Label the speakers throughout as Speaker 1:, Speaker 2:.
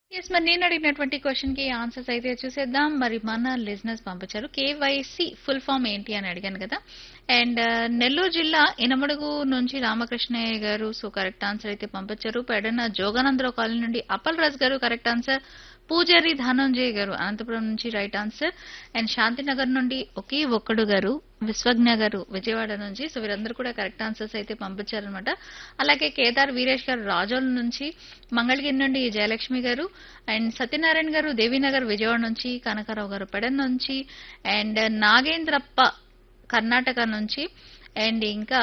Speaker 1: yes మరి నేను అడిగినటువంటి క్వశ్చన్ కి ఆన్సర్స్ అయితే చూసేద్దాం మరి మన లిజినెస్ పంపించారు కేవైసీ ఫుల్ ఫామ్ ఏంటి అని అడిగాను కదా అండ్ నెల్లూరు జిల్లా ఇనమడుగు నుంచి రామకృష్ణయ్య గారు సో కరెక్ట్ ఆన్సర్ అయితే పంపించారు పెడన జోగానందరావు కాలనీ నుండి అప్పల్ రాజ్ గారు కరెక్ట్ ఆన్సర్ పూజారి ధనంజయ్ గారు అనంతపురం నుంచి రైట్ ఆన్సర్ అండ్ శాంతినగర్ నుండి ఒకే ఒక్కడు గారు విశ్వజ్ఞ గారు విజయవాడ నుంచి సో వీరందరూ కూడా కరెక్ట్ ఆన్సర్స్ అయితే పంపించారనమాట అలాగే కేదార్ వీరేష్ గారు రాజోల్ నుంచి మంగళగిరి నుండి జయలక్ష్మి గారు అండ్ సత్యనారాయణ గారు దేవీనగర్ విజయవాడ నుంచి కనకారావు గారు పెడన్ నుంచి అండ్ నాగేంద్రప్ప కర్ణాటక నుంచి అండ్ ఇంకా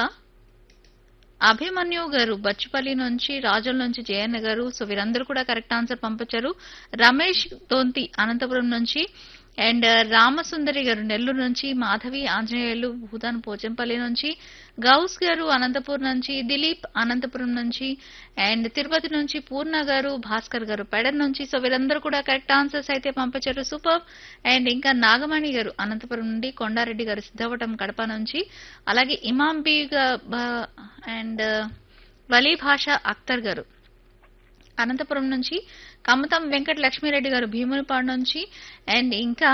Speaker 1: అభిమన్యు గారు బచ్చుపల్లి నుంచి రాజుల నుంచి జయన్న గారు సో వీరందరూ కూడా కరెక్ట్ ఆన్సర్ పంపించారు రమేష్ తోంతి అనంతపురం నుంచి అండ్ రామసుందరి గారు నెల్లూరు నుంచి మాధవి ఆంజనేయులు భూదాన్ పోచంపల్లి నుంచి గౌస్ గారు అనంతపురం నుంచి దిలీప్ అనంతపురం నుంచి అండ్ తిరుపతి నుంచి పూర్ణ గారు భాస్కర్ గారు పెడన్ నుంచి సో వీరందరూ కూడా కరెక్ట్ ఆన్సర్స్ అయితే పంపించారు సూపర్ అండ్ ఇంకా నాగమణి గారు అనంతపురం నుండి కొండారెడ్డి గారు సిద్ధవటం కడప నుంచి అలాగే ఇమాం బీ అండ్ వలీ భాష అఖ్తర్ గారు అనంతపురం నుంచి కమతం వెంకట లక్ష్మీరెడ్డి గారు భీమునిపాడు నుంచి అండ్ ఇంకా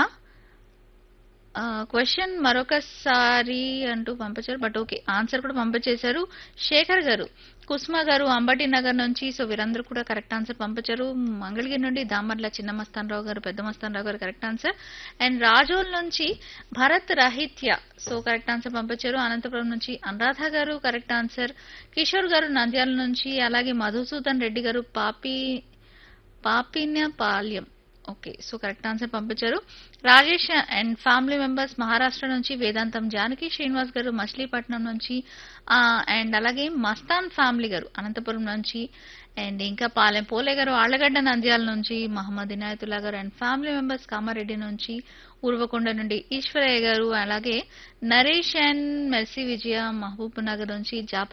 Speaker 1: క్వశ్చన్ మరొకసారి అంటూ పంపించారు బట్ ఓకే ఆన్సర్ కూడా పంపించేశారు శేఖర్ గారు కుస్మా గారు అంబటి నగర్ నుంచి సో వీరందరూ కూడా కరెక్ట్ ఆన్సర్ పంపించారు మంగళగిరి నుండి దామర్ల చిన్న మస్తానరావు గారు పెద్ద మస్తానరావు గారు కరెక్ట్ ఆన్సర్ అండ్ రాజోల్ నుంచి భరత్ రహిత్య సో కరెక్ట్ ఆన్సర్ పంపించారు అనంతపురం నుంచి అనురాధ గారు కరెక్ట్ ఆన్సర్ కిషోర్ గారు నంద్యాల నుంచి అలాగే మధుసూదన్ రెడ్డి గారు పాపి పాపిన్యపాల్యం ఓకే సో కరెక్ట్ ఆన్సర్ పంపించారు Rajesh and family members Maharashtra నుంచి వేదాంతం జానకి శ్రీనివాస్ గారు మచిలీపట్నం నుంచి అండ్ అలాగే మస్తాన్ ఫ్యామిలీ గారు అనంతపురం నుంచి అండ్ ఇంకా పాలెం పోలే గారు ఆళ్లగడ్డ నంద్యాల నుంచి మహమ్మద్ ఇనాయతుల్లా గారు అండ్ ఫ్యామిలీ మెంబర్స్ కామారెడ్డి నుంచి ఉర్వకొండ నుండి ఈశ్వరయ్య గారు అలాగే Naresh and Mercy Vijaya Mahabubnagar నుంచి జాప